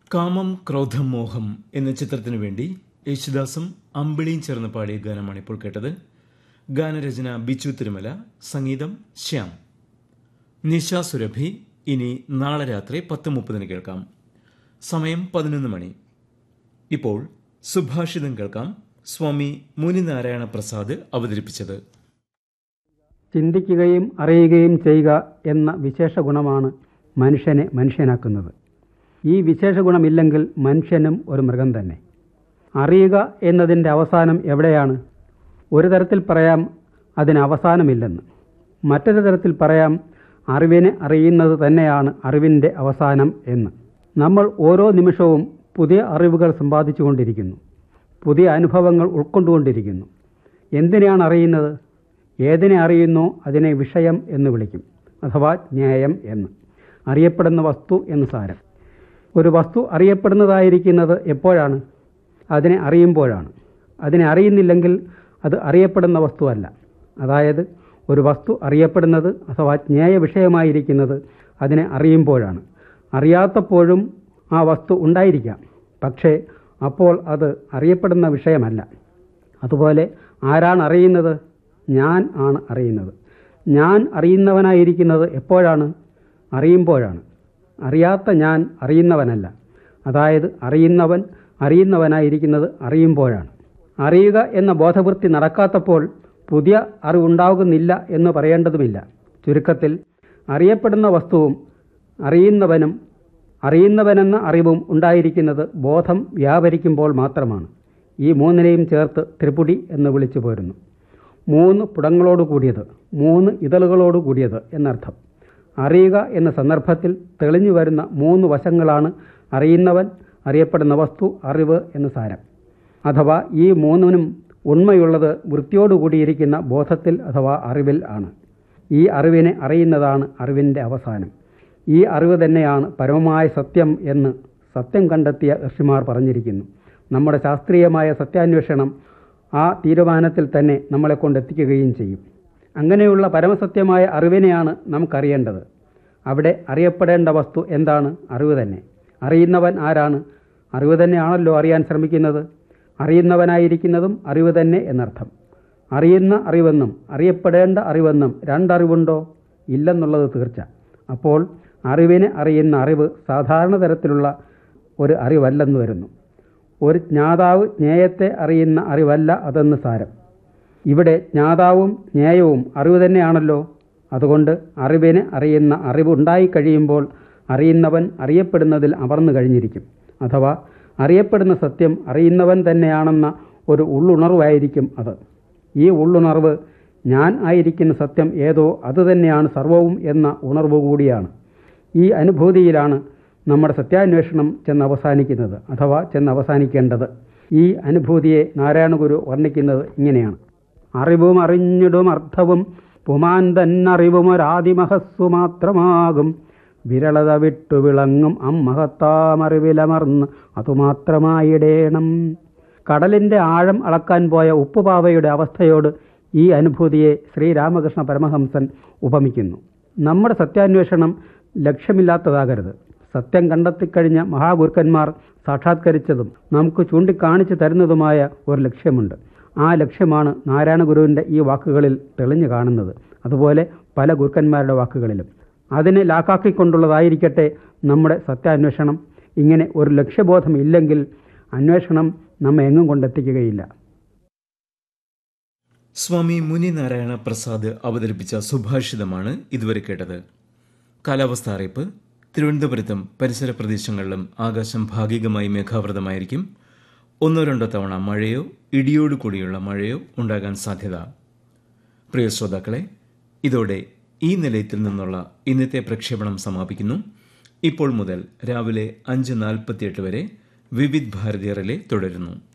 കാമം ക്രോധം മോഹം എന്ന ചിത്രത്തിനു വേണ്ടി യേശുദാസും അമ്പിളിയും ചേർന്ന് പാടിയ ഗാനമാണ് ഇപ്പോൾ കേട്ടത് ഗാനരചന ബിച്ചു തിരുമല സംഗീതം ശ്യാം നിശ സുരഭി ഇനി നാളെ രാത്രി പത്ത് മുപ്പതിന് കേൾക്കാം സമയം പതിനൊന്ന് മണി ഇപ്പോൾ സുഭാഷിതം കേൾക്കാം സ്വാമി മുനിനാരായണ പ്രസാദ് അവതരിപ്പിച്ചത് ചിന്തിക്കുകയും അറിയുകയും ചെയ്യുക എന്ന വിശേഷ ഗുണമാണ് മനുഷ്യനെ മനുഷ്യനാക്കുന്നത് ഈ വിശേഷ ഗുണമില്ലെങ്കിൽ മനുഷ്യനും ഒരു മൃഗം തന്നെ അറിയുക എന്നതിൻ്റെ അവസാനം എവിടെയാണ് ഒരു തരത്തിൽ പറയാം അതിന് അവസാനമില്ലെന്ന് മറ്റൊരു തരത്തിൽ പറയാം അറിവിനെ അറിയുന്നത് തന്നെയാണ് അറിവിൻ്റെ അവസാനം എന്ന് നമ്മൾ ഓരോ നിമിഷവും പുതിയ അറിവുകൾ സമ്പാദിച്ചുകൊണ്ടിരിക്കുന്നു പുതിയ അനുഭവങ്ങൾ ഉൾക്കൊണ്ടുകൊണ്ടിരിക്കുന്നു എന്തിനെയാണ് അറിയുന്നത് ഏതിനെ അറിയുന്നോ അതിനെ വിഷയം എന്ന് വിളിക്കും അഥവാ ജ്ഞേയം എന്ന് അറിയപ്പെടുന്ന വസ്തു എന്ന് സാരം ഒരു വസ്തു അറിയപ്പെടുന്നതായിരിക്കുന്നത് എപ്പോഴാണ് അതിനെ അറിയുമ്പോഴാണ് അതിനെ അറിയുന്നില്ലെങ്കിൽ അത് അറിയപ്പെടുന്ന വസ്തുവല്ല അതായത് ഒരു വസ്തു അറിയപ്പെടുന്നത് അഥവാ ജ്ഞേയ വിഷയമായിരിക്കുന്നത് അതിനെ അറിയുമ്പോഴാണ് അറിയാത്തപ്പോഴും ആ വസ്തു ഉണ്ടായിരിക്കാം പക്ഷേ അപ്പോൾ അത് അറിയപ്പെടുന്ന വിഷയമല്ല അതുപോലെ ആരാണ് അറിയുന്നത് ഞാൻ ആണ് അറിയുന്നത് ഞാൻ അറിയുന്നവനായിരിക്കുന്നത് എപ്പോഴാണ് അറിയുമ്പോഴാണ് അറിയാത്ത ഞാൻ അറിയുന്നവനല്ല അതായത് അറിയുന്നവൻ അറിയുന്നവനായിരിക്കുന്നത് അറിയുമ്പോഴാണ് അറിയുക എന്ന ബോധവൃത്തി നടക്കാത്തപ്പോൾ പുതിയ അറിവുണ്ടാകുന്നില്ല എന്ന് പറയേണ്ടതുമില്ല ചുരുക്കത്തിൽ അറിയപ്പെടുന്ന വസ്തുവും അറിയുന്നവനും അറിയുന്നവനെന്ന അറിവും ഉണ്ടായിരിക്കുന്നത് ബോധം വ്യാപരിക്കുമ്പോൾ മാത്രമാണ് ഈ മൂന്നിനെയും ചേർത്ത് ത്രിപുടി എന്ന് വിളിച്ചു പോരുന്നു മൂന്ന് പുടങ്ങളോട് കൂടിയത് മൂന്ന് ഇതളുകളോട് കൂടിയത് എന്നർത്ഥം അറിയുക എന്ന സന്ദർഭത്തിൽ തെളിഞ്ഞു വരുന്ന മൂന്ന് വശങ്ങളാണ് അറിയുന്നവൻ അറിയപ്പെടുന്ന വസ്തു അറിവ് എന്ന് സാരം അഥവാ ഈ മൂന്നിനും ഉണ്മയുള്ളത് വൃത്തിയോടുകൂടിയിരിക്കുന്ന ബോധത്തിൽ അഥവാ അറിവിൽ ആണ് ഈ അറിവിനെ അറിയുന്നതാണ് അറിവിൻ്റെ അവസാനം ഈ അറിവ് തന്നെയാണ് പരമമായ സത്യം എന്ന് സത്യം കണ്ടെത്തിയ ഋഷിമാർ പറഞ്ഞിരിക്കുന്നു നമ്മുടെ ശാസ്ത്രീയമായ സത്യാന്വേഷണം ആ തീരുമാനത്തിൽ തന്നെ നമ്മളെ കൊണ്ടെത്തിക്കുകയും ചെയ്യും അങ്ങനെയുള്ള പരമസത്യമായ അറിവിനെയാണ് നമുക്കറിയേണ്ടത് അവിടെ അറിയപ്പെടേണ്ട വസ്തു എന്താണ് അറിവ് തന്നെ അറിയുന്നവൻ ആരാണ് അറിവ് തന്നെയാണല്ലോ അറിയാൻ ശ്രമിക്കുന്നത് അറിയുന്നവനായിരിക്കുന്നതും അറിവ് തന്നെ എന്നർത്ഥം അറിയുന്ന അറിവെന്നും അറിയപ്പെടേണ്ട അറിവെന്നും രണ്ടറിവുണ്ടോ ഇല്ലെന്നുള്ളത് തീർച്ച അപ്പോൾ അറിവിനെ അറിയുന്ന അറിവ് സാധാരണ തരത്തിലുള്ള ഒരു അറിവല്ലെന്ന് വരുന്നു ഒരു ജ്ഞാതാവ് ജ്ഞേയത്തെ അറിയുന്ന അറിവല്ല അതെന്ന് സാരം ഇവിടെ ജ്ഞാതാവും ജ്ഞേയവും അറിവ് തന്നെയാണല്ലോ അതുകൊണ്ട് അറിവിനെ അറിയുന്ന അറിവ് ഉണ്ടായിക്കഴിയുമ്പോൾ അറിയുന്നവൻ അറിയപ്പെടുന്നതിൽ അമർന്നു കഴിഞ്ഞിരിക്കും അഥവാ അറിയപ്പെടുന്ന സത്യം അറിയുന്നവൻ തന്നെയാണെന്ന ഒരു ഉള്ളുണർവായിരിക്കും അത് ഈ ഉള്ളുണർവ് ഞാൻ ആയിരിക്കുന്ന സത്യം ഏതോ അതുതന്നെയാണ് സർവവും എന്ന ഉണർവ് കൂടിയാണ് ഈ അനുഭൂതിയിലാണ് നമ്മുടെ സത്യാന്വേഷണം ചെന്ന് അവസാനിക്കുന്നത് അഥവാ ചെന്ന് അവസാനിക്കേണ്ടത് ഈ അനുഭൂതിയെ നാരായണഗുരു വർണ്ണിക്കുന്നത് ഇങ്ങനെയാണ് അറിവും അറിഞ്ഞിടും അർത്ഥവും പുമാൻ തന്നറിവും ഒരാദിമഹസ്സു മാത്രമാകും വിരളത വിട്ടു വിളങ്ങും അമ്മഹത്താമറിവിലമർന്ന് അതുമാത്രമായിടേണം കടലിൻ്റെ ആഴം അളക്കാൻ പോയ ഉപ്പുപാവയുടെ അവസ്ഥയോട് ഈ അനുഭൂതിയെ ശ്രീരാമകൃഷ്ണ പരമഹംസൻ ഉപമിക്കുന്നു നമ്മുടെ സത്യാന്വേഷണം ലക്ഷ്യമില്ലാത്തതാകരുത് സത്യം കണ്ടെത്തിക്കഴിഞ്ഞ മഹാഗുരുക്കന്മാർ സാക്ഷാത്കരിച്ചതും നമുക്ക് ചൂണ്ടിക്കാണിച്ചു തരുന്നതുമായ ഒരു ലക്ഷ്യമുണ്ട് ആ ലക്ഷ്യമാണ് നാരായണ ഗുരുവിൻ്റെ ഈ വാക്കുകളിൽ തെളിഞ്ഞു കാണുന്നത് അതുപോലെ പല ഗുരുക്കന്മാരുടെ വാക്കുകളിലും അതിനെ ലാക്കാക്കിക്കൊണ്ടുള്ളതായിരിക്കട്ടെ നമ്മുടെ സത്യാന്വേഷണം ഇങ്ങനെ ഒരു ലക്ഷ്യബോധം ഇല്ലെങ്കിൽ അന്വേഷണം നമ്മെ എങ്ങും കൊണ്ടെത്തിക്കുകയില്ല സ്വാമി മുനിനാരായണ പ്രസാദ് അവതരിപ്പിച്ച സുഭാഷിതമാണ് ഇതുവരെ കേട്ടത് കാലാവസ്ഥ അറിയിപ്പ് തിരുവനന്തപുരത്തും പരിസര പ്രദേശങ്ങളിലും ആകാശം ഭാഗികമായി മേഘാവൃതമായിരിക്കും ഒന്നോ രണ്ടോ തവണ മഴയോ ഇടിയോടു കൂടിയുള്ള മഴയോ ഉണ്ടാകാൻ സാധ്യത പ്രിയ ശ്രോതാക്കളെ ഇതോടെ ഈ നിലയത്തിൽ നിന്നുള്ള ഇന്നത്തെ പ്രക്ഷേപണം സമാപിക്കുന്നു ഇപ്പോൾ മുതൽ രാവിലെ അഞ്ച് നാൽപ്പത്തിയെട്ട് വരെ വിവിധ് ഭാരതീയറിലെ തുടരുന്നു